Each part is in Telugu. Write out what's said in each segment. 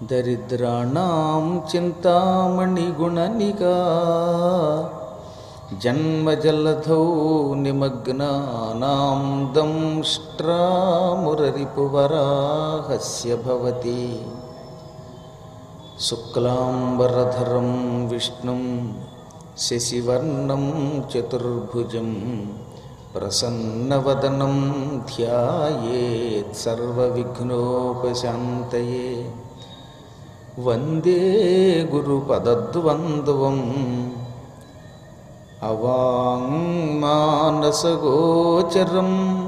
దరిద్రాణం చింతామణిగుణనికా జన్మజలధౌ నిమగ్నానాం దంష్ట్రామురరిపువరాహస్య భవతి శుక్లాంబరధరం విష్ణుం శశివర్ణం చతుర్భుజం ప్రసన్నవదనం ధ్యాయేత్ సర్వవిఘ్నోపశాంతయే వందే గురుపదద్వంద్వం అవాంగ్మానసగోచరం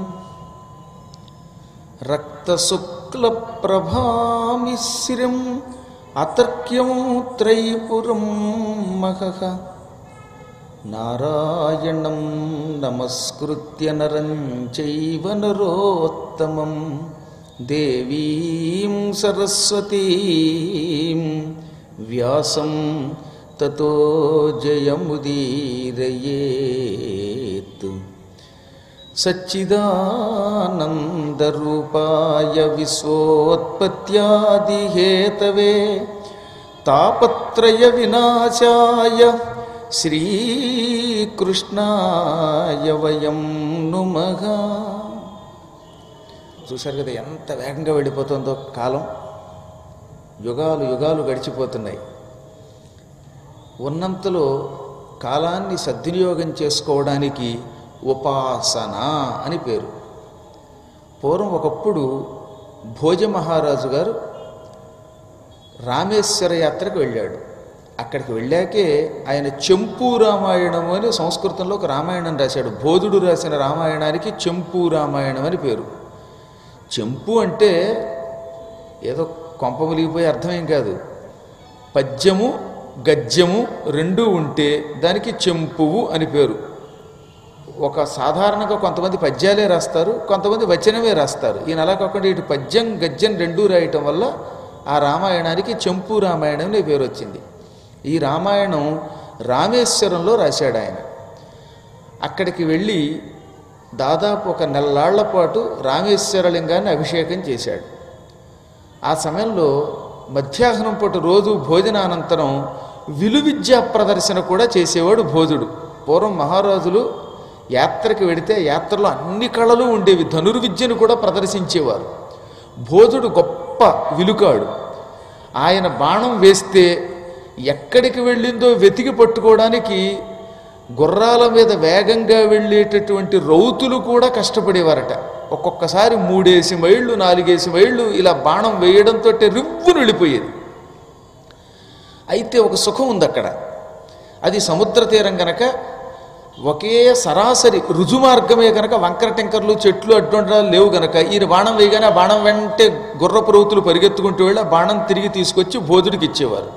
రక్తశుక్లప్రభామిశ్రం అతర్క్యం త్రైపురం మహః నారాయణం నమస్కృత్య నరం చైవ నరోత్తమం దేవీం సరస్వతీం వ్యాసం తతో జయముదీరయేత్ సచ్చిదానందరూపాయ విశ్వోత్పత్యాదిహేతవే తాపత్రయ వినాశాయ శ్రీకృష్ణాయ వయం నుమః చూశారు కదా ఎంత వేగంగా వెళ్ళిపోతుందో కాలం యుగాలు యుగాలు గడిచిపోతున్నాయి ఉన్నంతలో కాలాన్ని సద్వినియోగం చేసుకోవడానికి ఉపాసన అని పేరు పూర్వం ఒకప్పుడు భోజ మహారాజు గారు రామేశ్వర యాత్రకు వెళ్ళాడు అక్కడికి వెళ్ళాకే ఆయన చెంపు రామాయణం అని సంస్కృతంలో ఒక రామాయణం రాశాడు బోధుడు రాసిన రామాయణానికి చెంపు రామాయణం అని పేరు చెంపు అంటే ఏదో కొంప ములిగిపోయే అర్థమేం కాదు పద్యము గద్యము రెండూ ఉంటే దానికి చెంపువు అని పేరు ఒక సాధారణంగా కొంతమంది పద్యాలే రాస్తారు కొంతమంది వచనమే రాస్తారు ఈయన అలా కాకుండా ఇటు పద్యం గద్యం రెండూ రాయటం వల్ల ఆ రామాయణానికి చెంపు రామాయణం అనే పేరు వచ్చింది ఈ రామాయణం రామేశ్వరంలో రాశాడు ఆయన అక్కడికి వెళ్ళి దాదాపు ఒక నెలలాళ్ల పాటు రామేశ్వరలింగాన్ని అభిషేకం చేశాడు ఆ సమయంలో మధ్యాహ్నం పూట రోజు భోజనానంతరం విలువిద్యా ప్రదర్శన కూడా చేసేవాడు భోజుడు పూర్వం మహారాజులు యాత్రకి వెడితే యాత్రలో అన్ని కళలు ఉండేవి ధనుర్విద్యను కూడా ప్రదర్శించేవారు భోజుడు గొప్ప విలుకాడు ఆయన బాణం వేస్తే ఎక్కడికి వెళ్ళిందో వెతికి పట్టుకోవడానికి గుర్రాల మీద వేగంగా వెళ్ళేటటువంటి రౌతులు కూడా కష్టపడేవారట ఒక్కొక్కసారి మూడేసి మైళ్ళు నాలుగేసి మైళ్ళు ఇలా బాణం వేయడంతో రివ్వును వెళ్ళిపోయేది అయితే ఒక సుఖం ఉంది అక్కడ అది సముద్ర తీరం గనక ఒకే సరాసరి రుజుమార్గమే గనక వంకర టెంకర్లు చెట్లు అడ్డుండాలు లేవు గనక ఈయన బాణం వేయగానే ఆ బాణం వెంటే గుర్రపు రౌతులు పరిగెత్తుకుంటూ వెళ్ళి ఆ బాణం తిరిగి తీసుకొచ్చి భోజుడికి ఇచ్చేవారు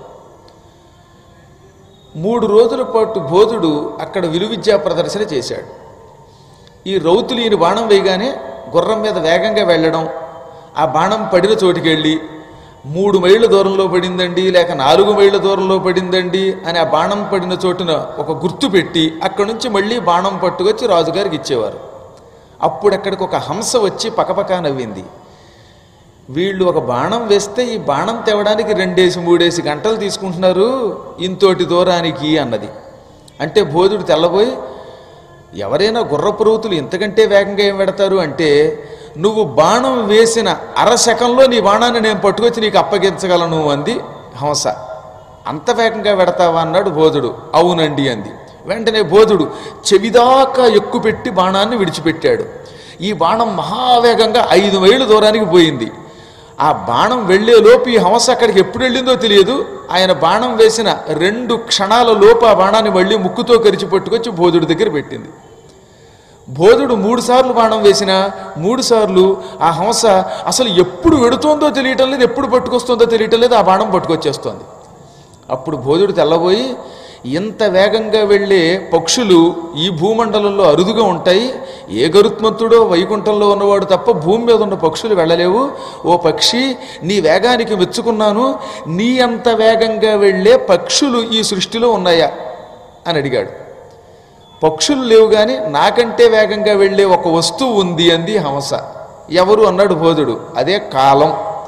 మూడు రోజుల పాటు బోధుడు అక్కడ విలువిద్యా ప్రదర్శన చేశాడు ఈ రౌతులు ఈయన బాణం వేయగానే గుర్రం మీద వేగంగా వెళ్ళడం ఆ బాణం పడిన చోటికి వెళ్ళి మూడు మైళ్ళ దూరంలో పడిందండి లేక నాలుగు మైళ్ళ దూరంలో పడిందండి అని ఆ బాణం పడిన చోటున ఒక గుర్తు పెట్టి అక్కడి నుంచి మళ్ళీ బాణం పట్టుకొచ్చి రాజుగారికి ఇచ్చేవారు అప్పుడు అక్కడికి ఒక హంస వచ్చి పకపకా నవ్వింది వీళ్ళు ఒక బాణం వేస్తే ఈ బాణం తేవడానికి రెండేసి మూడేసి గంటలు తీసుకుంటున్నారు ఇంతోటి దూరానికి అన్నది అంటే బోధుడు తెల్లబోయి ఎవరైనా గుర్రపురుతులు ఇంతకంటే వేగంగా ఏం పెడతారు అంటే నువ్వు బాణం వేసిన అరశకంలో నీ బాణాన్ని నేను పట్టుకొచ్చి నీకు అప్పగించగలను అంది హంస అంత వేగంగా పెడతావా అన్నాడు బోధుడు అవునండి అంది వెంటనే బోధుడు చెవిదాకా ఎక్కుపెట్టి బాణాన్ని విడిచిపెట్టాడు ఈ బాణం మహావేగంగా ఐదు మైళ్ళు దూరానికి పోయింది ఆ బాణం వెళ్లేలోపు ఈ హంస అక్కడికి ఎప్పుడు వెళ్ళిందో తెలియదు ఆయన బాణం వేసిన రెండు క్షణాల లోపు ఆ బాణాన్ని మళ్ళీ ముక్కుతో కరిచి పట్టుకొచ్చి బోధుడి దగ్గర పెట్టింది బోధుడు మూడు సార్లు బాణం వేసిన మూడు సార్లు ఆ హంస అసలు ఎప్పుడు వెడుతోందో తెలియటం లేదు ఎప్పుడు పట్టుకొస్తుందో తెలియటం లేదు ఆ బాణం పట్టుకొచ్చేస్తోంది అప్పుడు బోధుడు తెల్లబోయి ఇంత వేగంగా వెళ్ళే పక్షులు ఈ భూమండలంలో అరుదుగా ఉంటాయి ఏ గరుత్మంతుడో వైకుంఠంలో ఉన్నవాడు తప్ప భూమి మీద ఉన్న పక్షులు వెళ్ళలేవు ఓ పక్షి నీ వేగానికి మెచ్చుకున్నాను నీ అంత వేగంగా వెళ్ళే పక్షులు ఈ సృష్టిలో ఉన్నాయా అని అడిగాడు పక్షులు లేవు కానీ నాకంటే వేగంగా వెళ్ళే ఒక వస్తువు ఉంది అంది హంస ఎవరు అన్నాడు బోధుడు అదే కాలం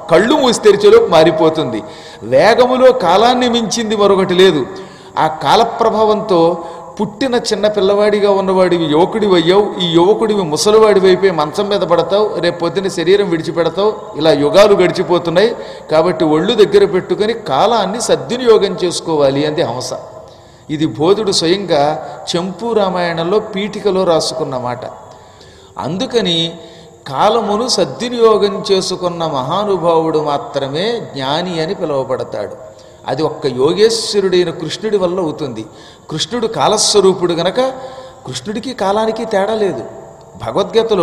కళ్ళు మూసి తెరిచేలోపు మారిపోతుంది వేగములో కాలాన్ని మించింది మరొకటి లేదు ఆ కాల ప్రభావంతో పుట్టిన చిన్న పిల్లవాడిగా ఉన్నవాడివి యువకుడివి అయ్యావు ఈ యువకుడివి ముసలివాడి వైపే మంచం మీద పడతావు రేపు పొద్దున శరీరం విడిచిపెడతావు ఇలా యుగాలు గడిచిపోతున్నాయి కాబట్టి ఒళ్ళు దగ్గర పెట్టుకొని కాలాన్ని సద్వినియోగం చేసుకోవాలి అంది హంస ఇది బోధుడు స్వయంగా చెంపు రామాయణంలో పీఠికలో రాసుకున్న మాట అందుకని కాలమును సద్వినియోగం చేసుకున్న మహానుభావుడు మాత్రమే జ్ఞాని అని పిలువబడతాడు అది ఒక్క యోగేశ్వరుడైన కృష్ణుడి వల్ల అవుతుంది కృష్ణుడు కాలస్వరూపుడు గనక కృష్ణుడికి కాలానికి తేడా లేదు భగవద్గీతలో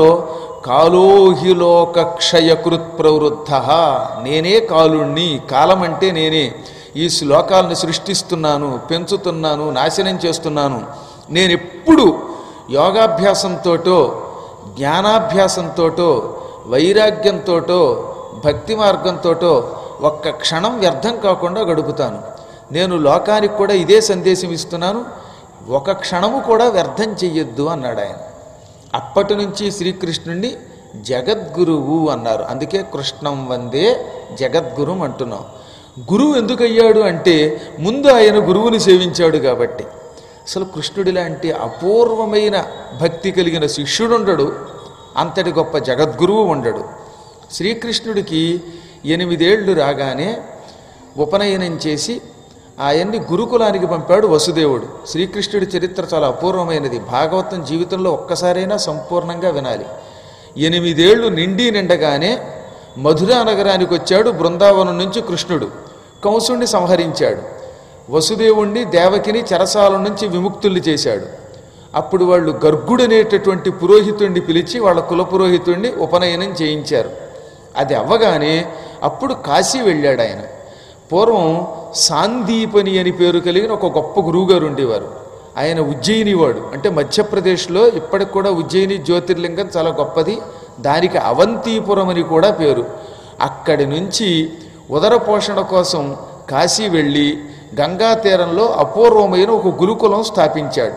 కాలోహి లోక క్షయకృత్ ప్రవృద్ధ నేనే కాలుణ్ణి కాలం అంటే నేనే ఈ శ్లోకాలను సృష్టిస్తున్నాను పెంచుతున్నాను నాశనం చేస్తున్నాను నేను ఎప్పుడు యోగాభ్యాసంతోటో జ్ఞానాభ్యాసంతోటో వైరాగ్యంతోటో భక్తి మార్గంతోటో ఒక్క క్షణం వ్యర్థం కాకుండా గడుపుతాను నేను లోకానికి కూడా ఇదే సందేశం ఇస్తున్నాను ఒక క్షణము కూడా వ్యర్థం చెయ్యొద్దు అన్నాడు ఆయన అప్పటి నుంచి శ్రీకృష్ణుణ్ణి జగద్గురువు అన్నారు అందుకే కృష్ణం వందే జగద్గురుం అంటున్నాం గురువు ఎందుకు అయ్యాడు అంటే ముందు ఆయన గురువుని సేవించాడు కాబట్టి అసలు కృష్ణుడి లాంటి అపూర్వమైన భక్తి కలిగిన శిష్యుడుండడు అంతటి గొప్ప జగద్గురువు ఉండడు శ్రీకృష్ణుడికి ఎనిమిదేళ్లు రాగానే ఉపనయనం చేసి ఆయన్ని గురుకులానికి పంపాడు వసుదేవుడు శ్రీకృష్ణుడి చరిత్ర చాలా అపూర్వమైనది భాగవతం జీవితంలో ఒక్కసారైనా సంపూర్ణంగా వినాలి ఎనిమిదేళ్లు నిండి నిండగానే మధురా నగరానికి వచ్చాడు బృందావనం నుంచి కృష్ణుడు కంసుణ్ణి సంహరించాడు వసుదేవుణ్ణి దేవకిని చెరసాల నుంచి విముక్తుల్ని చేశాడు అప్పుడు వాళ్ళు గర్గుడనేటటువంటి పురోహితుణ్ణి పిలిచి వాళ్ళ కుల పురోహితుణ్ణి ఉపనయనం చేయించారు అది అవ్వగానే అప్పుడు కాశీ వెళ్ళాడు ఆయన పూర్వం సాందీపని అని పేరు కలిగిన ఒక గొప్ప గురువుగారు ఉండేవారు ఆయన ఉజ్జయిని వాడు అంటే మధ్యప్రదేశ్లో ఇప్పటికి కూడా ఉజ్జయిని జ్యోతిర్లింగం చాలా గొప్పది దానికి అవంతిపురం అని కూడా పేరు అక్కడి నుంచి ఉదర పోషణ కోసం కాశీ వెళ్ళి గంగా తీరంలో అపూర్వమైన ఒక గురుకులం స్థాపించాడు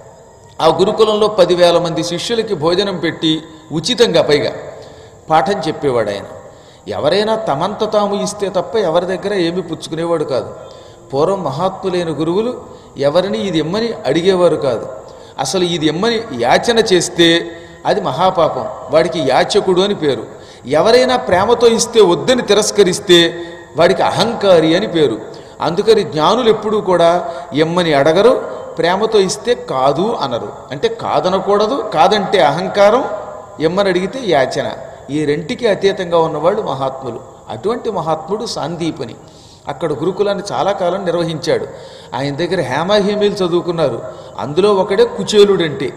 ఆ గురుకులంలో పదివేల మంది శిష్యులకి భోజనం పెట్టి ఉచితంగా పైగా పాఠం చెప్పేవాడు ఆయన ఎవరైనా తమంత తాము ఇస్తే తప్ప ఎవరి దగ్గర ఏమీ పుచ్చుకునేవాడు కాదు పూర్వం మహాత్ములైన గురువులు ఎవరిని ఇది ఇమ్మని అడిగేవారు కాదు అసలు ఇది ఇమ్మని యాచన చేస్తే అది మహాపాపం వాడికి యాచకుడు అని పేరు ఎవరైనా ప్రేమతో ఇస్తే వద్దని తిరస్కరిస్తే వాడికి అహంకారి అని పేరు అందుకని జ్ఞానులు ఎప్పుడూ కూడా ఎమ్మని అడగరు ప్రేమతో ఇస్తే కాదు అనరు అంటే కాదనకూడదు కాదంటే అహంకారం ఎమ్మని అడిగితే యాచన ఈ రెంటికి అతీతంగా ఉన్నవాళ్ళు మహాత్ములు అటువంటి మహాత్ముడు సాందీపని అక్కడ గురుకులాన్ని చాలా కాలం నిర్వహించాడు ఆయన దగ్గర హేమాహేమీలు చదువుకున్నారు అందులో ఒకడే కుచేలుడంటే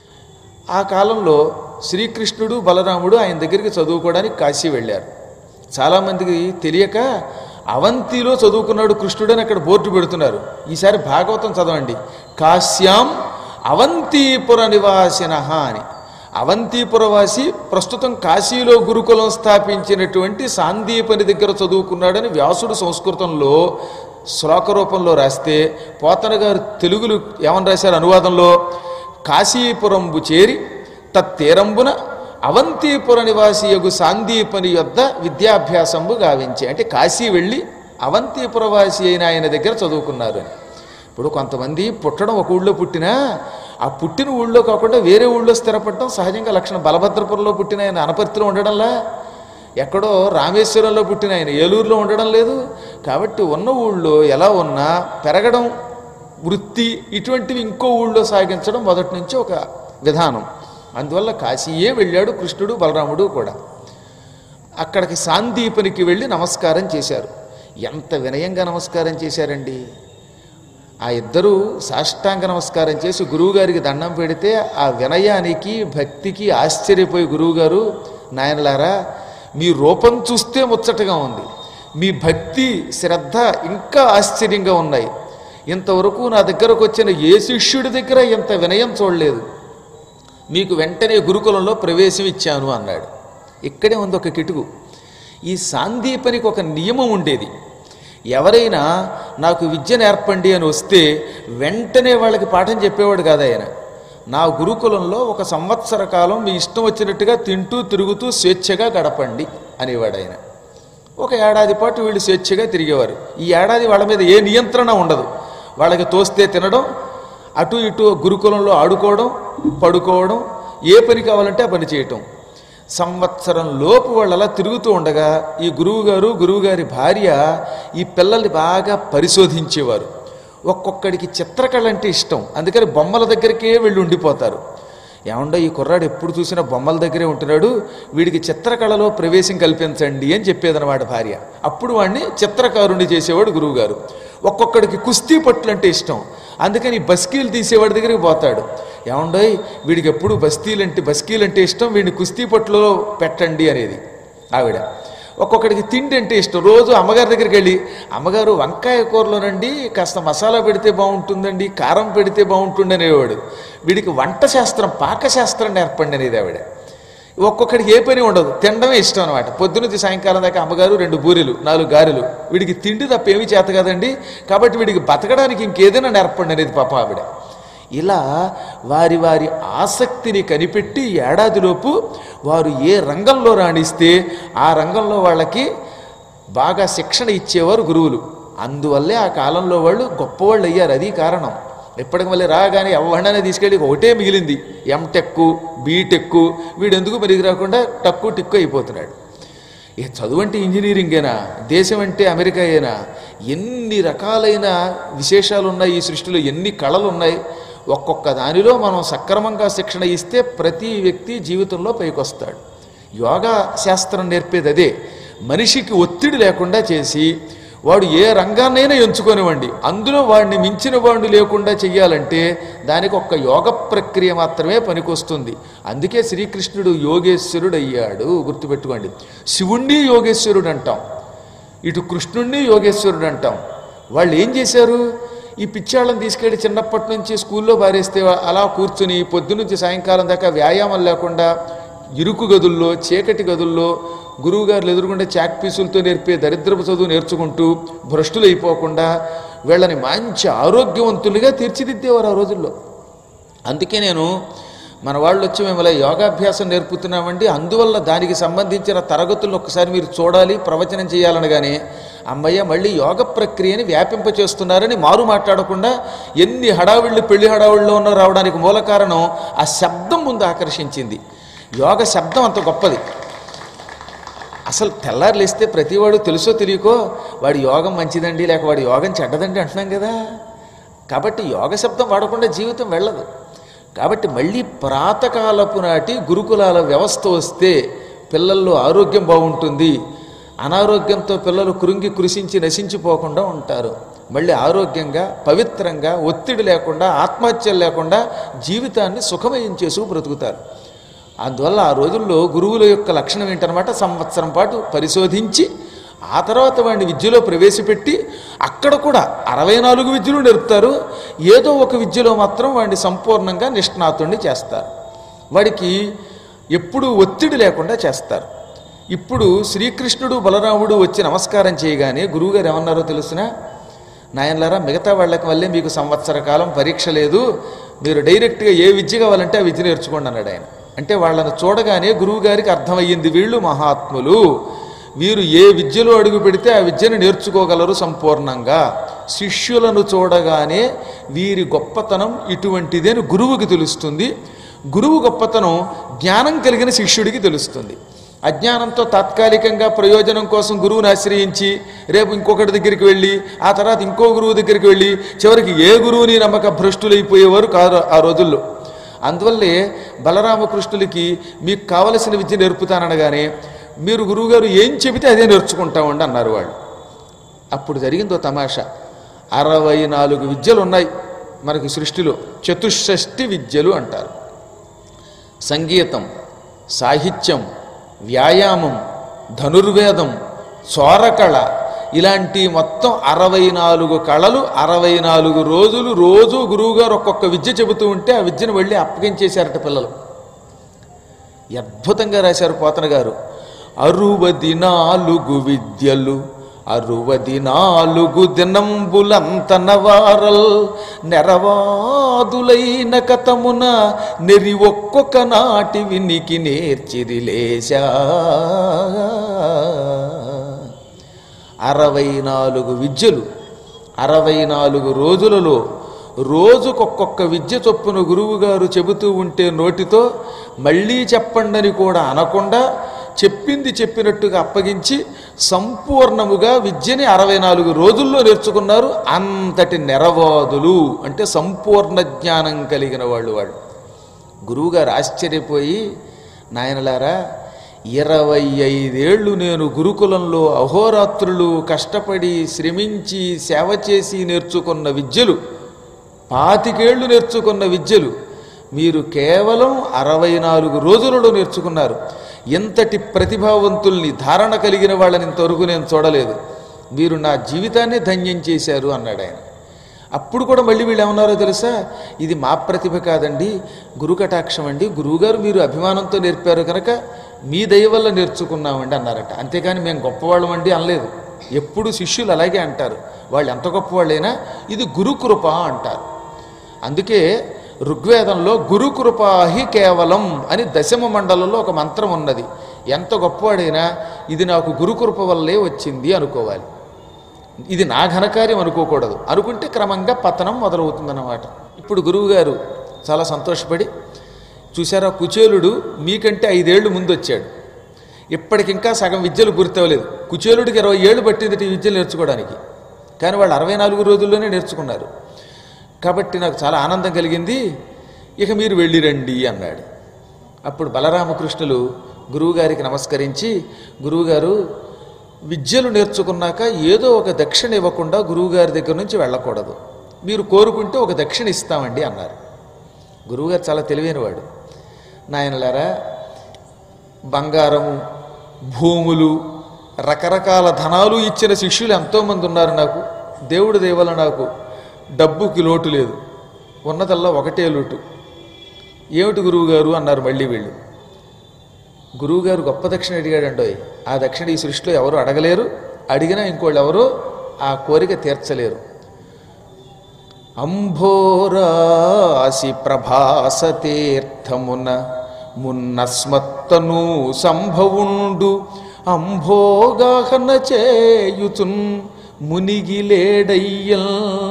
ఆ కాలంలో శ్రీకృష్ణుడు బలరాముడు ఆయన దగ్గరికి చదువుకోవడానికి కాశీ వెళ్ళారు చాలామందికి తెలియక అవంతిలో చదువుకున్నాడు కృష్ణుడు అని అక్కడ బోర్డు పెడుతున్నారు ఈసారి భాగవతం చదవండి కాశ్యాం అవంతిపుర నివాసిన అని అవంతిపురవాసి ప్రస్తుతం కాశీలో గురుకులం స్థాపించినటువంటి సాందీపని దగ్గర చదువుకున్నాడని వ్యాసుడు సంస్కృతంలో శ్లోక రూపంలో రాస్తే పోతన గారు తెలుగులు ఏమని రాశారు అనువాదంలో కాశీపురంబు చేరి తత్తీరంబున అవంతిపుర నివాసి యగు సాందీపని యొద్ద విద్యాభ్యాసంబు గావించి అంటే కాశీ వెళ్ళి అవంతిపురవాసి అయిన ఆయన దగ్గర చదువుకున్నారు అని ఇప్పుడు కొంతమంది పుట్టడం ఒక ఊళ్ళో పుట్టినా ఆ పుట్టిన ఊళ్ళో కాకుండా వేరే ఊళ్ళో స్థిరపడటం సహజంగా లక్షణం బలభద్రపురంలో పుట్టిన ఆయన అనపర్తిలో ఉండడంలా ఎక్కడో రామేశ్వరంలో పుట్టిన ఆయన ఏలూరులో ఉండడం లేదు కాబట్టి ఉన్న ఊళ్ళో ఎలా ఉన్నా పెరగడం వృత్తి ఇటువంటివి ఇంకో ఊళ్ళో సాగించడం మొదటి నుంచి ఒక విధానం అందువల్ల కాశీయే వెళ్ళాడు కృష్ణుడు బలరాముడు కూడా అక్కడికి సాందీపనికి వెళ్ళి నమస్కారం చేశారు ఎంత వినయంగా నమస్కారం చేశారండి ఆ ఇద్దరు సాష్టాంగ నమస్కారం చేసి గురువుగారికి దండం పెడితే ఆ వినయానికి భక్తికి ఆశ్చర్యపోయి గురువుగారు నాయనలారా మీ రూపం చూస్తే ముచ్చటగా ఉంది మీ భక్తి శ్రద్ధ ఇంకా ఆశ్చర్యంగా ఉన్నాయి ఇంతవరకు నా దగ్గరకు వచ్చిన ఏ శిష్యుడి దగ్గర ఇంత వినయం చూడలేదు మీకు వెంటనే గురుకులంలో ప్రవేశం ఇచ్చాను అన్నాడు ఇక్కడే ఉంది ఒక కిటుకు ఈ సాందీపనికి ఒక నియమం ఉండేది ఎవరైనా నాకు విద్య నేర్పండి అని వస్తే వెంటనే వాళ్ళకి పాఠం చెప్పేవాడు కాదు ఆయన నా గురుకులంలో ఒక సంవత్సర కాలం మీ ఇష్టం వచ్చినట్టుగా తింటూ తిరుగుతూ స్వేచ్ఛగా గడపండి అనేవాడు ఆయన ఒక ఏడాది పాటు వీళ్ళు స్వేచ్ఛగా తిరిగేవారు ఈ ఏడాది వాళ్ళ మీద ఏ నియంత్రణ ఉండదు వాళ్ళకి తోస్తే తినడం అటు ఇటు గురుకులంలో ఆడుకోవడం పడుకోవడం ఏ పని కావాలంటే ఆ పని చేయటం సంవత్సరం లోపు వాళ్ళు అలా తిరుగుతూ ఉండగా ఈ గురువుగారు గురువుగారి భార్య ఈ పిల్లల్ని బాగా పరిశోధించేవారు ఒక్కొక్కడికి చిత్రకళ అంటే ఇష్టం అందుకని బొమ్మల దగ్గరికే వెళ్ళి ఉండిపోతారు ఏమండో ఈ కుర్రాడు ఎప్పుడు చూసినా బొమ్మల దగ్గరే ఉంటున్నాడు వీడికి చిత్రకళలో ప్రవేశం కల్పించండి అని చెప్పేదన్నమాట భార్య అప్పుడు వాడిని చిత్రకారుణ్ణి చేసేవాడు గురువుగారు ఒక్కొక్కడికి కుస్తీ పట్లు అంటే ఇష్టం అందుకని బస్కీలు తీసేవాడి దగ్గరికి పోతాడు ఏమండోయ్ వీడికి ఎప్పుడు బస్తీలంటే బస్కీలు అంటే ఇష్టం వీడిని కుస్తీ పట్టులో పెట్టండి అనేది ఆవిడ ఒక్కొక్కడికి తిండి అంటే ఇష్టం రోజు అమ్మగారి దగ్గరికి వెళ్ళి అమ్మగారు వంకాయ కూరలోనండి కాస్త మసాలా పెడితే బాగుంటుందండి కారం పెడితే బాగుంటుంది అనేవాడు వీడికి వంట శాస్త్రం పాకశాస్త్రం నేర్పండి అనేది ఆవిడ ఒక్కొక్కడికి ఏ పని ఉండదు తినడమే ఇష్టం అనమాట పొద్దునుంచి సాయంకాలం దాకా అమ్మగారు రెండు బూరెలు నాలుగు గారెలు వీడికి తిండి తప్ప ఏమీ చేత కదండి కాబట్టి వీడికి బతకడానికి ఇంకేదైనా నేర్పండి అనేది పాప ఆవిడ ఇలా వారి వారి ఆసక్తిని కనిపెట్టి ఏడాదిలోపు వారు ఏ రంగంలో రాణిస్తే ఆ రంగంలో వాళ్ళకి బాగా శిక్షణ ఇచ్చేవారు గురువులు అందువల్లే ఆ కాలంలో వాళ్ళు గొప్పవాళ్ళు అయ్యారు అది కారణం ఎప్పటికి మళ్ళీ రాగానే ఎవరినైనా తీసుకెళ్ళి ఒకటే మిగిలింది ఎంటెక్ బీటెక్ వీడు ఎందుకు మెరుగు రాకుండా టక్కు టిక్కు అయిపోతున్నాడు ఇక చదువు అంటే ఇంజనీరింగేనా దేశం అంటే అమెరికా అయినా ఎన్ని రకాలైన విశేషాలు ఉన్నాయి ఈ సృష్టిలో ఎన్ని కళలు ఉన్నాయి ఒక్కొక్క దానిలో మనం సక్రమంగా శిక్షణ ఇస్తే ప్రతి వ్యక్తి జీవితంలో పైకొస్తాడు యోగా శాస్త్రం నేర్పేది అదే మనిషికి ఒత్తిడి లేకుండా చేసి వాడు ఏ రంగాన్నైనా ఎంచుకొనివ్వండి అందులో వాడిని మించిన వాడిని లేకుండా చెయ్యాలంటే దానికి ఒక్క యోగ ప్రక్రియ మాత్రమే పనికొస్తుంది అందుకే శ్రీకృష్ణుడు యోగేశ్వరుడు అయ్యాడు గుర్తుపెట్టుకోండి శివుణ్ణి యోగేశ్వరుడు అంటాం ఇటు కృష్ణుణ్ణి యోగేశ్వరుడు అంటాం వాళ్ళు ఏం చేశారు ఈ పిచ్చాళ్ళని తీసుకెళ్లి చిన్నప్పటి నుంచి స్కూల్లో బారేస్తే అలా కూర్చుని పొద్దునుంచి సాయంకాలం దాకా వ్యాయామం లేకుండా ఇరుకు గదుల్లో చీకటి గదుల్లో గురువుగారులు ఎదురుగుండే చాక్ పీసులతో నేర్పే దరిద్రపు చదువు నేర్చుకుంటూ భ్రష్టులు అయిపోకుండా వీళ్ళని మంచి ఆరోగ్యవంతులుగా తీర్చిదిద్దేవారు ఆ రోజుల్లో అందుకే నేను మన వాళ్ళు వచ్చి మిమ్మల్ని యోగాభ్యాసం నేర్పుతున్నామండి అందువల్ల దానికి సంబంధించిన తరగతులను ఒకసారి మీరు చూడాలి ప్రవచనం చేయాలనగానే అమ్మయ్య మళ్ళీ యోగ ప్రక్రియని వ్యాపింపచేస్తున్నారని మారు మాట్లాడకుండా ఎన్ని హడావిళ్ళు పెళ్లి హడావిళ్ళలో ఉన్న రావడానికి మూల కారణం ఆ శబ్దం ముందు ఆకర్షించింది యోగ శబ్దం అంత గొప్పది అసలు తెల్లారు లేస్తే ప్రతివాడు తెలుసో తెలియకో వాడి యోగం మంచిదండి లేక వాడి యోగం చెడ్డదండి అంటున్నాం కదా కాబట్టి యోగ శబ్దం వాడకుండా జీవితం వెళ్ళదు కాబట్టి మళ్ళీ ప్రాతకాలపు నాటి గురుకులాల వ్యవస్థ వస్తే పిల్లల్లో ఆరోగ్యం బాగుంటుంది అనారోగ్యంతో పిల్లలు కృంగి కృషించి నశించిపోకుండా ఉంటారు మళ్ళీ ఆరోగ్యంగా పవిత్రంగా ఒత్తిడి లేకుండా ఆత్మహత్యలు లేకుండా జీవితాన్ని సుఖమయం చేసుకు బ్రతుకుతారు అందువల్ల ఆ రోజుల్లో గురువుల యొక్క లక్షణం ఏంటనమాట సంవత్సరం పాటు పరిశోధించి ఆ తర్వాత వాడిని విద్యలో ప్రవేశపెట్టి అక్కడ కూడా అరవై నాలుగు విద్యలు నేర్పుతారు ఏదో ఒక విద్యలో మాత్రం వాడిని సంపూర్ణంగా నిష్ణాతుణ్ణి చేస్తారు వాడికి ఎప్పుడూ ఒత్తిడి లేకుండా చేస్తారు ఇప్పుడు శ్రీకృష్ణుడు బలరాముడు వచ్చి నమస్కారం చేయగానే గురువుగారు ఏమన్నారో తెలుసునా నాయనలారా మిగతా వాళ్ళకి వల్లే మీకు సంవత్సర కాలం పరీక్ష లేదు మీరు డైరెక్ట్గా ఏ విద్య కావాలంటే ఆ విద్య నేర్చుకోండి అన్నాడు ఆయన అంటే వాళ్ళని చూడగానే గురువు గారికి అర్థమయ్యింది వీళ్ళు మహాత్ములు వీరు ఏ విద్యలో అడుగు పెడితే ఆ విద్యను నేర్చుకోగలరు సంపూర్ణంగా శిష్యులను చూడగానే వీరి గొప్పతనం ఇటువంటిదే అని గురువుకి తెలుస్తుంది గురువు గొప్పతనం జ్ఞానం కలిగిన శిష్యుడికి తెలుస్తుంది అజ్ఞానంతో తాత్కాలికంగా ప్రయోజనం కోసం గురువుని ఆశ్రయించి రేపు ఇంకొకటి దగ్గరికి వెళ్ళి ఆ తర్వాత ఇంకో గురువు దగ్గరికి వెళ్ళి చివరికి ఏ గురువుని నమ్మక భ్రష్టులైపోయేవారు కాదు ఆ రోజుల్లో అందువల్లే బలరామకృష్ణులకి మీకు కావలసిన విద్య నేర్పుతాననగానే మీరు గురువుగారు ఏం చెబితే అదే నేర్చుకుంటామండి అన్నారు వాళ్ళు అప్పుడు జరిగిందో తమాషా అరవై నాలుగు విద్యలు ఉన్నాయి మనకి సృష్టిలో చతుషష్ఠి విద్యలు అంటారు సంగీతం సాహిత్యం వ్యాయామం ధనుర్వేదం చోరకళ ఇలాంటి మొత్తం అరవై నాలుగు కళలు అరవై నాలుగు రోజులు రోజు గురువుగారు ఒక్కొక్క విద్య చెబుతూ ఉంటే ఆ విద్యను వెళ్ళి అప్పగించేశారట పిల్లలు అద్భుతంగా రాశారు పోతన గారు అరువది నాలుగు విద్యలు అరువది నాలుగు దినంబులంతన వారల్ నెరవాదులైన కథమున నెరి ఒక్కొక్క నాటి వినికి నేర్చిరిలేశా అరవై నాలుగు విద్యలు అరవై నాలుగు రోజులలో రోజుకొక్కొక్క విద్య చొప్పున గురువుగారు చెబుతూ ఉంటే నోటితో మళ్ళీ చెప్పండని కూడా అనకుండా చెప్పింది చెప్పినట్టుగా అప్పగించి సంపూర్ణముగా విద్యని అరవై నాలుగు రోజుల్లో నేర్చుకున్నారు అంతటి నెరవాదులు అంటే సంపూర్ణ జ్ఞానం కలిగిన వాళ్ళు వాళ్ళు గురువుగారు ఆశ్చర్యపోయి నాయనలారా ఇరవై ఐదేళ్లు నేను గురుకులంలో అహోరాత్రులు కష్టపడి శ్రమించి సేవ చేసి నేర్చుకున్న విద్యలు పాతికేళ్లు నేర్చుకున్న విద్యలు మీరు కేవలం అరవై నాలుగు రోజులలో నేర్చుకున్నారు ఎంతటి ప్రతిభావంతుల్ని ధారణ కలిగిన వాళ్ళని ఇంతవరకు నేను చూడలేదు మీరు నా జీవితాన్ని ధన్యం చేశారు అన్నాడు ఆయన అప్పుడు కూడా మళ్ళీ వీళ్ళు ఏమన్నారో తెలుసా ఇది మా ప్రతిభ కాదండి గురుకటాక్షం అండి గురువుగారు మీరు అభిమానంతో నేర్పారు కనుక మీ దయ వల్ల నేర్చుకున్నామండి అన్నారట అంతేకాని మేము గొప్పవాళ్ళం అండి అనలేదు ఎప్పుడు శిష్యులు అలాగే అంటారు వాళ్ళు ఎంత గొప్పవాళ్ళైనా ఇది గురుకృప అంటారు అందుకే ఋగ్వేదంలో గురుకృపాహి కేవలం అని దశమ మండలంలో ఒక మంత్రం ఉన్నది ఎంత గొప్పవాడైనా ఇది నాకు గురుకృప వల్లే వచ్చింది అనుకోవాలి ఇది నా ఘనకార్యం అనుకోకూడదు అనుకుంటే క్రమంగా పతనం మొదలవుతుందన్నమాట ఇప్పుడు గురువుగారు చాలా సంతోషపడి చూసారా కుచేలుడు మీకంటే ఐదేళ్లు ముందు వచ్చాడు ఇప్పటికింకా సగం విద్యలు గుర్తవలేదు కుచేలుడికి ఇరవై ఏళ్ళు పట్టింది ఈ విద్యలు నేర్చుకోవడానికి కానీ వాళ్ళు అరవై నాలుగు రోజుల్లోనే నేర్చుకున్నారు కాబట్టి నాకు చాలా ఆనందం కలిగింది ఇక మీరు వెళ్ళిరండి అన్నాడు అప్పుడు బలరామకృష్ణులు గురువుగారికి నమస్కరించి గురువుగారు విద్యలు నేర్చుకున్నాక ఏదో ఒక దక్షిణ ఇవ్వకుండా గురువుగారి దగ్గర నుంచి వెళ్ళకూడదు మీరు కోరుకుంటే ఒక దక్షిణ ఇస్తామండి అన్నారు గురువుగారు చాలా తెలివైనవాడు నాయనలారా బంగారము భూములు రకరకాల ధనాలు ఇచ్చిన శిష్యులు ఎంతోమంది ఉన్నారు నాకు దేవుడి దేవల నాకు డబ్బుకి లోటు లేదు ఉన్నదల్లా ఒకటే లోటు ఏమిటి గురువుగారు అన్నారు మళ్ళీ వీళ్ళు గురువుగారు గొప్ప దక్షిణ అడిగాడండోయ్ ఆ దక్షిణ ఈ సృష్టిలో ఎవరు అడగలేరు అడిగినా ఇంకోళ్ళు ఎవరు ఆ కోరిక తీర్చలేరు అంభోరాసి ప్రభాస తీర్థమున మున్నస్మత్తను సంభవుండు అంభోగాహన చేయుచున్ మునిగిలేడయ్యల్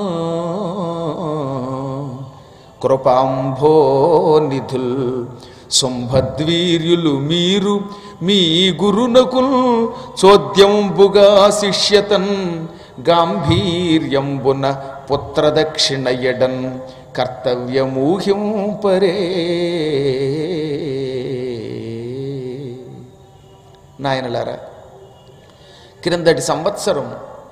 కృపాంభో నిధుల్ శుంభద్వీర్యులు మీరు మీ గురునకుల్ చోద్యంబుగా శిష్యతన్ గాంభీర్యంబున పుత్రదక్షిణయడన్ కర్తవ్యమూహ్యంపరే నాయనలారా క్రిందటి సంవత్సరం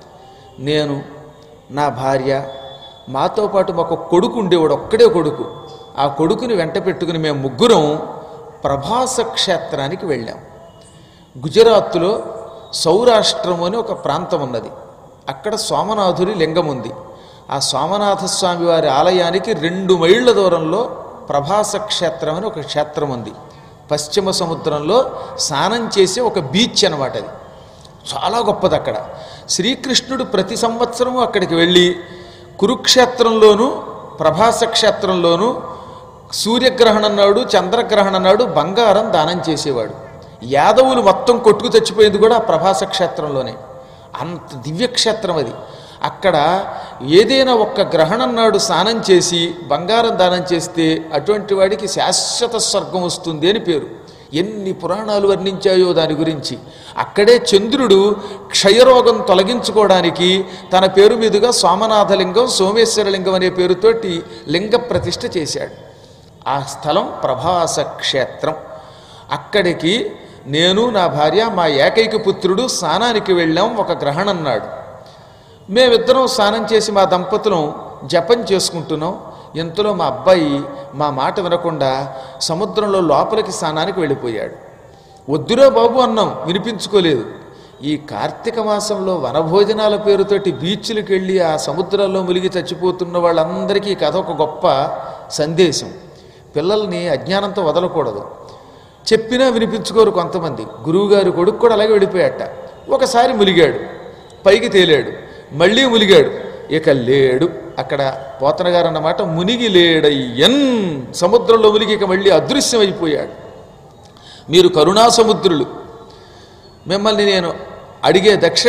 నేను నా భార్య మాతో పాటు మాకు కొడుకు ఉండేవాడు ఒక్కడే కొడుకు ఆ కొడుకుని వెంట పెట్టుకుని మేము ముగ్గురం ప్రభాస క్షేత్రానికి వెళ్ళాం గుజరాత్లో సౌరాష్ట్రం అని ఒక ప్రాంతం ఉన్నది అక్కడ సోమనాథుడి లింగం ఉంది ఆ సోమనాథ స్వామి వారి ఆలయానికి రెండు మైళ్ళ దూరంలో ప్రభాస క్షేత్రం అని ఒక క్షేత్రం ఉంది పశ్చిమ సముద్రంలో స్నానం చేసే ఒక బీచ్ అనమాట అది చాలా గొప్పది అక్కడ శ్రీకృష్ణుడు ప్రతి సంవత్సరము అక్కడికి వెళ్ళి కురుక్షేత్రంలోను ప్రభాస క్షేత్రంలోను సూర్యగ్రహణం నాడు చంద్రగ్రహణం నాడు బంగారం దానం చేసేవాడు యాదవులు మొత్తం కొట్టుకు చచ్చిపోయింది కూడా ఆ ప్రభాస క్షేత్రంలోనే అంత దివ్యక్షేత్రం అది అక్కడ ఏదైనా ఒక్క గ్రహణం నాడు స్నానం చేసి బంగారం దానం చేస్తే అటువంటి వాడికి శాశ్వత స్వర్గం వస్తుంది అని పేరు ఎన్ని పురాణాలు వర్ణించాయో దాని గురించి అక్కడే చంద్రుడు క్షయరోగం తొలగించుకోవడానికి తన పేరు మీదుగా సోమనాథలింగం సోమేశ్వరలింగం అనే పేరుతోటి లింగ ప్రతిష్ఠ చేశాడు ఆ స్థలం ప్రభాస క్షేత్రం అక్కడికి నేను నా భార్య మా ఏకైక పుత్రుడు స్నానానికి వెళ్ళాం ఒక గ్రహణం నాడు మేమిద్దరం స్నానం చేసి మా దంపతులం జపం చేసుకుంటున్నాం ఇంతలో మా అబ్బాయి మా మాట వినకుండా సముద్రంలో లోపలికి స్నానానికి వెళ్ళిపోయాడు వద్దురా బాబు అన్నాం వినిపించుకోలేదు ఈ కార్తీక మాసంలో వనభోజనాల పేరుతోటి బీచ్లకు వెళ్ళి ఆ సముద్రంలో మునిగి చచ్చిపోతున్న వాళ్ళందరికీ ఈ కథ ఒక గొప్ప సందేశం పిల్లల్ని అజ్ఞానంతో వదలకూడదు చెప్పినా వినిపించుకోరు కొంతమంది గురువుగారి కొడుకు కూడా అలాగే వెళ్ళిపోయాట ఒకసారి ములిగాడు పైకి తేలాడు మళ్ళీ ములిగాడు ఇక లేడు అక్కడ పోతన గారు అన్నమాట మునిగి లేడయ్యన్ సముద్రంలో మునిగి ఇక మళ్ళీ అదృశ్యమైపోయాడు మీరు కరుణా సముద్రులు మిమ్మల్ని నేను అడిగే దక్షిణ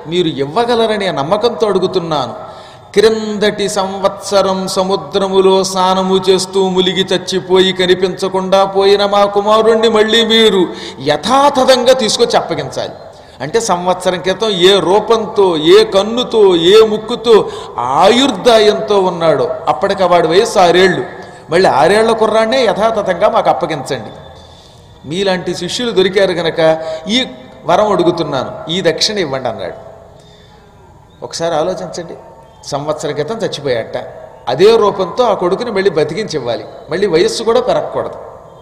మీరు ఇవ్వగలరనే నమ్మకంతో అడుగుతున్నాను క్రిందటి సంవత్సరం సముద్రములో స్నానము చేస్తూ ములిగి చచ్చిపోయి కనిపించకుండా పోయిన మా కుమారుణ్ణి మళ్ళీ మీరు యథాతథంగా తీసుకొచ్చి అప్పగించాలి అంటే సంవత్సరం క్రితం ఏ రూపంతో ఏ కన్నుతో ఏ ముక్కుతో ఆయుర్దాయంతో ఉన్నాడో అప్పటికి వాడి వయసు ఆరేళ్ళు మళ్ళీ ఆరేళ్ల కుర్రాన్నే యథాతథంగా మాకు అప్పగించండి మీలాంటి శిష్యులు దొరికారు గనక ఈ వరం అడుగుతున్నాను ఈ దక్షిణ ఇవ్వండి అన్నాడు ఒకసారి ఆలోచించండి సంవత్సర క్రితం చచ్చిపోయాట అదే రూపంతో ఆ కొడుకుని మళ్ళీ బతికించి ఇవ్వాలి మళ్ళీ వయస్సు కూడా పెరగకూడదు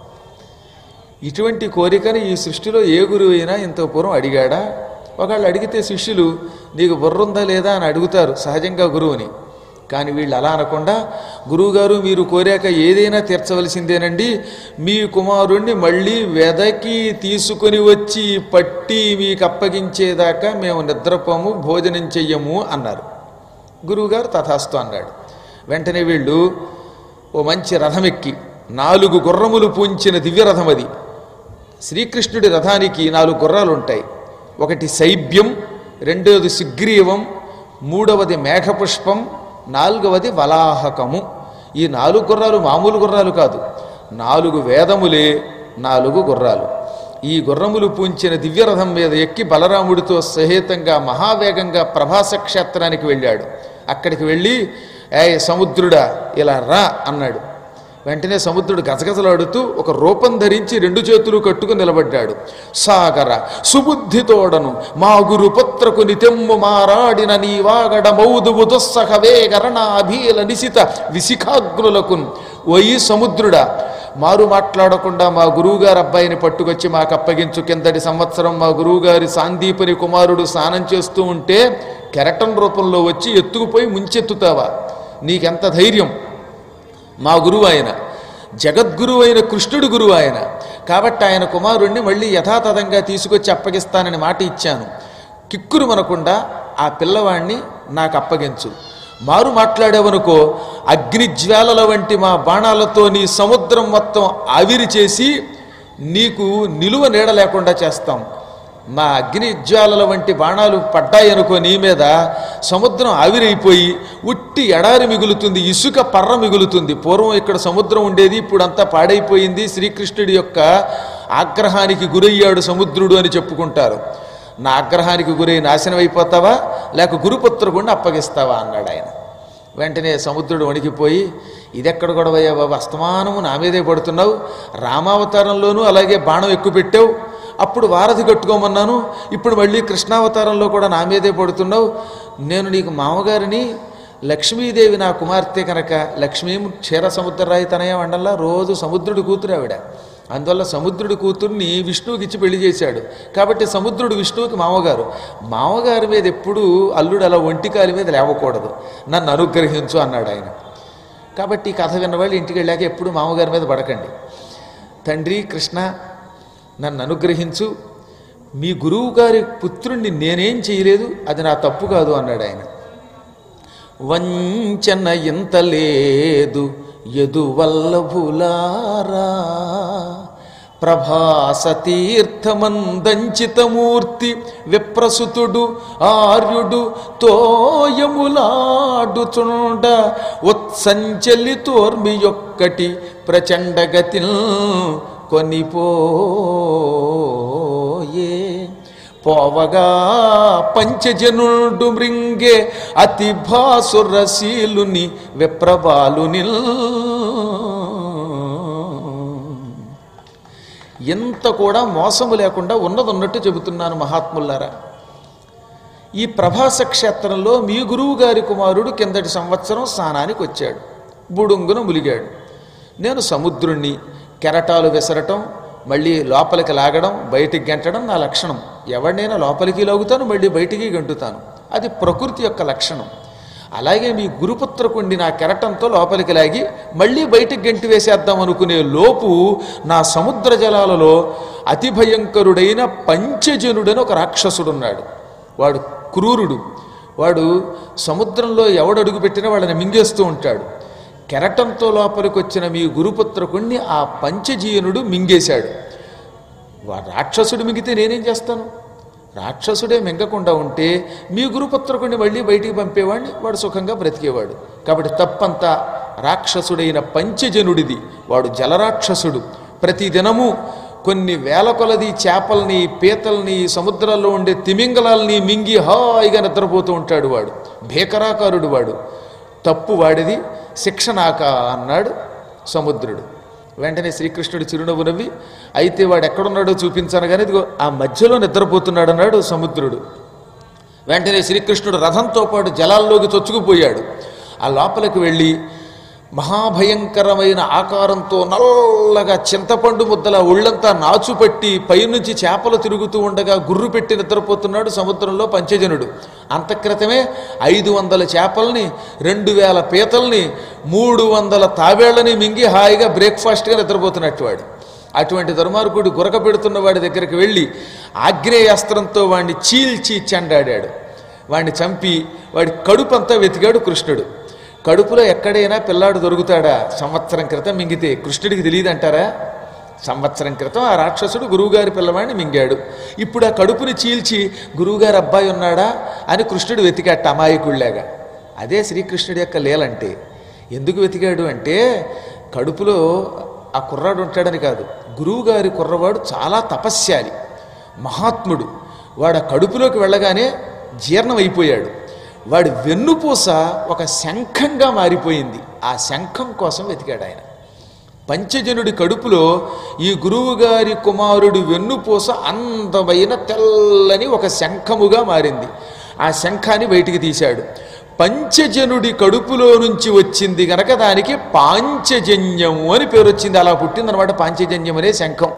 ఇటువంటి కోరికను ఈ సృష్టిలో ఏ గురువు అయినా ఇంత పూర్వం అడిగాడా ఒకళ్ళు అడిగితే శిష్యులు నీకు బుర్రుందా లేదా అని అడుగుతారు సహజంగా గురువుని కానీ వీళ్ళు అలా అనకుండా గురువుగారు మీరు కోరాక ఏదైనా తీర్చవలసిందేనండి మీ కుమారుణ్ణి మళ్ళీ వెదకి తీసుకొని వచ్చి పట్టి మీకు అప్పగించేదాకా మేము నిద్రపోము భోజనం చెయ్యము అన్నారు గురువుగారు తథాస్తు అన్నాడు వెంటనే వీళ్ళు ఓ మంచి రథం ఎక్కి నాలుగు గుర్రములు పూంచిన దివ్యరథం అది శ్రీకృష్ణుడి రథానికి నాలుగు గుర్రాలు ఉంటాయి ఒకటి శైబ్యం రెండవది సుగ్రీవం మూడవది మేఘపుష్పం నాలుగవది వలాహకము ఈ నాలుగు గుర్రాలు మామూలు గుర్రాలు కాదు నాలుగు వేదములే నాలుగు గుర్రాలు ఈ గుర్రములు పూంచిన దివ్యరథం మీద ఎక్కి బలరాముడితో సహేతంగా మహావేగంగా ప్రభాస క్షేత్రానికి వెళ్ళాడు అక్కడికి వెళ్ళి ఏ సముద్రుడా ఇలా రా అన్నాడు వెంటనే సముద్రుడు గజగజలాడుతూ ఒక రూపం ధరించి రెండు చేతులు కట్టుకుని నిలబడ్డాడు సాగర సుబుద్ధితోడను మా గురు పుత్రకు నితెమ్ము మారాడిన నీ వాగడ మౌదువు దుస్సహ వేగరణ అభీల నిశిత విశిఖాగ్నులకు ఓయి సముద్రుడా మారు మాట్లాడకుండా మా గురువుగారి అబ్బాయిని పట్టుకొచ్చి మాకు అప్పగించు కిందటి సంవత్సరం మా గురువుగారి సాందీపని కుమారుడు స్నానం చేస్తూ ఉంటే కెరటం రూపంలో వచ్చి ఎత్తుకుపోయి ముంచెత్తుతావా నీకెంత ధైర్యం మా గురువు ఆయన జగద్గురువు అయిన కృష్ణుడు గురువు ఆయన కాబట్టి ఆయన కుమారుణ్ణి మళ్ళీ యథాతథంగా తీసుకొచ్చి అప్పగిస్తానని మాట ఇచ్చాను కిక్కురు మనకుండా ఆ పిల్లవాణ్ణి నాకు అప్పగించు మారు మాట్లాడేవనుకో అగ్నిజ్వాలల వంటి మా బాణాలతో నీ సముద్రం మొత్తం ఆవిరి చేసి నీకు నిలువ నీడ లేకుండా చేస్తాం మా అగ్ని జ్వాలల వంటి బాణాలు పడ్డాయనుకో నీ మీద సముద్రం ఆవిరైపోయి ఉట్టి ఎడారి మిగులుతుంది ఇసుక పర్ర మిగులుతుంది పూర్వం ఇక్కడ సముద్రం ఉండేది ఇప్పుడు అంతా పాడైపోయింది శ్రీకృష్ణుడి యొక్క ఆగ్రహానికి గురయ్యాడు సముద్రుడు అని చెప్పుకుంటారు నా ఆగ్రహానికి గురై నాశనం అయిపోతావా లేక గురుపుత్రకుండా అప్పగిస్తావా అన్నాడు ఆయన వెంటనే సముద్రుడు వణికిపోయి ఇదెక్కడ గొడవయ్యా బాబు అస్తమానము నా మీదే పడుతున్నావు రామావతారంలోనూ అలాగే బాణం ఎక్కువ పెట్టావు అప్పుడు వారధి కట్టుకోమన్నాను ఇప్పుడు మళ్ళీ కృష్ణావతారంలో కూడా నా మీదే పడుతున్నావు నేను నీకు మామగారిని లక్ష్మీదేవి నా కుమార్తె కనుక లక్ష్మీ క్షీర సముద్రరాయి తనయ వండల్లా రోజు సముద్రుడి కూతురు ఆవిడ అందువల్ల సముద్రుడి కూతుర్ని విష్ణువుకి ఇచ్చి పెళ్లి చేశాడు కాబట్టి సముద్రుడు విష్ణువుకి మామగారు మామగారి మీద ఎప్పుడూ అల్లుడు అలా ఒంటికాలి మీద లేవకూడదు నన్ను అనుగ్రహించు అన్నాడు ఆయన కాబట్టి ఈ కథ విన్నవాళ్ళు ఇంటికి వెళ్ళాక ఎప్పుడు మామగారి మీద పడకండి తండ్రి కృష్ణ నన్ను అనుగ్రహించు మీ గురువు గారి పుత్రుణ్ణి నేనేం చేయలేదు అది నా తప్పు కాదు అన్నాడు ఆయన వంచన ఇంత లేదు యదువల్లభులారా ప్రభాస తీర్థమందంచితమూర్తి విప్రసుతుడు ఆర్యుడు తోయములాడుచుండ ఉత్సంచలి తోర్మి యొక్కటి ప్రచండగతి కొనిపోయే పోవగా పంచజనుడు మృంగే అతి భాసురశీలుని విప్రబాలునిల్ ఎంత కూడా మోసము లేకుండా ఉన్నది ఉన్నట్టు చెబుతున్నాను మహాత్ములారా ఈ ప్రభాస క్షేత్రంలో మీ గురువు గారి కుమారుడు కిందటి సంవత్సరం స్నానానికి వచ్చాడు బుడుంగున ములిగాడు నేను సముద్రుణ్ణి కెరటాలు విసరటం మళ్ళీ లోపలికి లాగడం బయటికి గెంటడం నా లక్షణం ఎవరినైనా లోపలికి లాగుతాను మళ్ళీ బయటికి గంటుతాను అది ప్రకృతి యొక్క లక్షణం అలాగే మీ గురుపుత్రకుండి నా కెరటంతో లోపలికి లాగి మళ్ళీ బయటికి గంటి వేసేద్దాం అనుకునే లోపు నా సముద్ర జలాలలో అతి భయంకరుడైన పంచజనుడని ఒక రాక్షసుడున్నాడు వాడు క్రూరుడు వాడు సముద్రంలో ఎవడు అడుగు పెట్టినా వాళ్ళని మింగేస్తూ ఉంటాడు కెరటంతో లోపలికి వచ్చిన మీ గురుపుత్రకుణ్ణి ఆ పంచజీయనుడు మింగేశాడు వా రాక్షసుడు మింగితే నేనేం చేస్తాను రాక్షసుడే మింగకుండా ఉంటే మీ గురుపుత్రకుడిని మళ్ళీ బయటికి పంపేవాడిని వాడు సుఖంగా బ్రతికేవాడు కాబట్టి తప్పంతా రాక్షసుడైన పంచజనుడిది వాడు జలరాక్షసుడు ప్రతి దినము కొన్ని వేల కొలది చేపల్ని పీతల్ని సముద్రాల్లో ఉండే తిమింగలాల్ని మింగి హాయిగా నిద్రపోతూ ఉంటాడు వాడు భీకరాకారుడు వాడు తప్పు వాడిది శిక్ష నాకా అన్నాడు సముద్రుడు వెంటనే శ్రీకృష్ణుడు చిరునవ్వు నవ్వి అయితే వాడు ఎక్కడున్నాడో చూపించాను కానీ ఇదిగో ఆ మధ్యలో నిద్రపోతున్నాడు అన్నాడు సముద్రుడు వెంటనే శ్రీకృష్ణుడు రథంతో పాటు జలాల్లోకి చొచ్చుకుపోయాడు ఆ లోపలికి వెళ్ళి మహాభయంకరమైన ఆకారంతో నల్లగా చింతపండు ముద్దల ఒళ్ళంతా నాచుపట్టి పైనుంచి చేపలు తిరుగుతూ ఉండగా గుర్రు పెట్టి నిద్రపోతున్నాడు సముద్రంలో పంచజనుడు అంతక్రితమే ఐదు వందల చేపల్ని రెండు వేల పీతల్ని మూడు వందల తాబేళ్లని మింగి హాయిగా బ్రేక్ఫాస్ట్గా నిద్రపోతున్నట్టు వాడు అటువంటి దుర్మార్గుడు గురక పెడుతున్న వాడి దగ్గరికి వెళ్ళి ఆగ్నేయాస్త్రంతో వాడిని చీల్చి చెండాడాడు వాడిని చంపి వాడి కడుపంతా వెతికాడు కృష్ణుడు కడుపులో ఎక్కడైనా పిల్లాడు దొరుకుతాడా సంవత్సరం క్రితం మింగితే కృష్ణుడికి తెలియదు అంటారా సంవత్సరం క్రితం ఆ రాక్షసుడు గురువుగారి పిల్లవాడిని మింగాడు ఇప్పుడు ఆ కడుపుని చీల్చి గురువుగారి అబ్బాయి ఉన్నాడా అని కృష్ణుడు వెతికాట అమాయకుళ్ళాగా అదే శ్రీకృష్ణుడి యొక్క లీలంటే ఎందుకు వెతికాడు అంటే కడుపులో ఆ కుర్రాడు ఉంటాడని కాదు గురువుగారి కుర్రవాడు చాలా తపస్యాలి మహాత్ముడు వాడు ఆ కడుపులోకి వెళ్ళగానే జీర్ణం అయిపోయాడు వాడి వెన్నుపూస ఒక శంఖంగా మారిపోయింది ఆ శంఖం కోసం వెతికాడు ఆయన పంచజనుడి కడుపులో ఈ గురువుగారి కుమారుడి వెన్నుపూస అందమైన తెల్లని ఒక శంఖముగా మారింది ఆ శంఖాన్ని బయటికి తీశాడు పంచజనుడి కడుపులో నుంచి వచ్చింది గనక దానికి పాంచజన్యము అని పేరు వచ్చింది అలా పుట్టిందనమాట పాంచజన్యం అనే శంఖం